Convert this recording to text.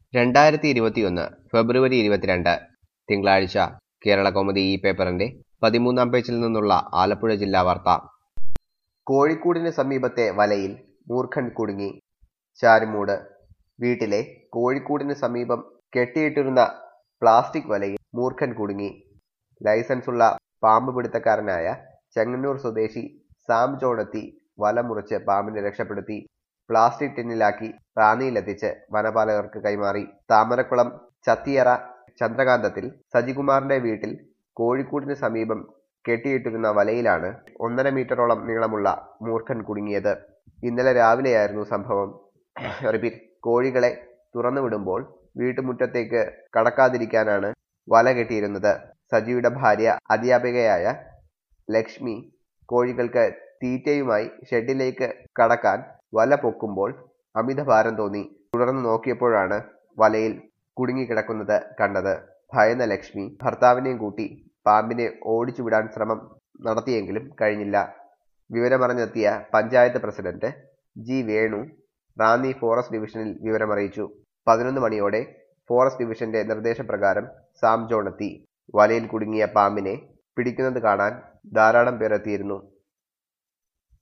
രണ്ടായിരത്തി ഇരുപത്തിയൊന്ന് ഫെബ്രുവരി ഇരുപത്തിരണ്ട് തിങ്കളാഴ്ച കേരള കൗമുദി ഈ പേപ്പറിന്റെ പതിമൂന്നാം പേജിൽ നിന്നുള്ള ആലപ്പുഴ ജില്ലാ വാർത്ത കോഴിക്കൂടിന് സമീപത്തെ വലയിൽ മൂർഖൻ കുടുങ്ങി ചാരുമൂട് വീട്ടിലെ കോഴിക്കൂടിന് സമീപം കെട്ടിയിട്ടിരുന്ന പ്ലാസ്റ്റിക് വലയിൽ മൂർഖൻ കുടുങ്ങി ലൈസൻസുള്ള പാമ്പ് പിടുത്തക്കാരനായ ചെങ്ങന്നൂർ സ്വദേശി സാം ജോണത്തി വല മുറിച്ച് പാമ്പിനെ രക്ഷപ്പെടുത്തി പ്ലാസ്റ്റിക് ടിന്നിലാക്കി റാന്നിയിലെത്തിച്ച് വനപാലകർക്ക് കൈമാറി താമരക്കുളം ചത്തിയറ ചന്ദ്രകാന്തത്തിൽ സജികുമാറിന്റെ വീട്ടിൽ കോഴിക്കൂടിന് സമീപം കെട്ടിയിട്ടിരുന്ന വലയിലാണ് ഒന്നര മീറ്ററോളം നീളമുള്ള മൂർഖൻ കുടുങ്ങിയത് ഇന്നലെ രാവിലെയായിരുന്നു സംഭവം റിപ്പീറ്റ് കോഴികളെ തുറന്നുവിടുമ്പോൾ വീട്ടുമുറ്റത്തേക്ക് കടക്കാതിരിക്കാനാണ് വല കെട്ടിയിരുന്നത് സജിയുടെ ഭാര്യ അധ്യാപികയായ ലക്ഷ്മി കോഴികൾക്ക് തീറ്റയുമായി ഷെഡിലേക്ക് കടക്കാൻ വല പൊക്കുമ്പോൾ അമിതഭാരം തോന്നി തുടർന്ന് നോക്കിയപ്പോഴാണ് വലയിൽ കുടുങ്ങിക്കിടക്കുന്നത് കണ്ടത് ഭയന്ന ലക്ഷ്മി ഭർത്താവിനെയും കൂട്ടി പാമ്പിനെ ഓടിച്ചു വിടാൻ ശ്രമം നടത്തിയെങ്കിലും കഴിഞ്ഞില്ല വിവരമറിഞ്ഞെത്തിയ panchayat president G Venu Ranni forest ഡിവിഷനിൽ വിവരമറിയിച്ചു പതിനൊന്ന് മണിയോടെ ഫോറസ്റ്റ് ഡിവിഷന്റെ നിർദ്ദേശപ്രകാരം സാം ജോണെത്തി വലയിൽ കുടുങ്ങിയ പാമ്പിനെ പിടിക്കുന്നത് കാണാൻ ധാരാളം പേർ എത്തിയിരുന്നു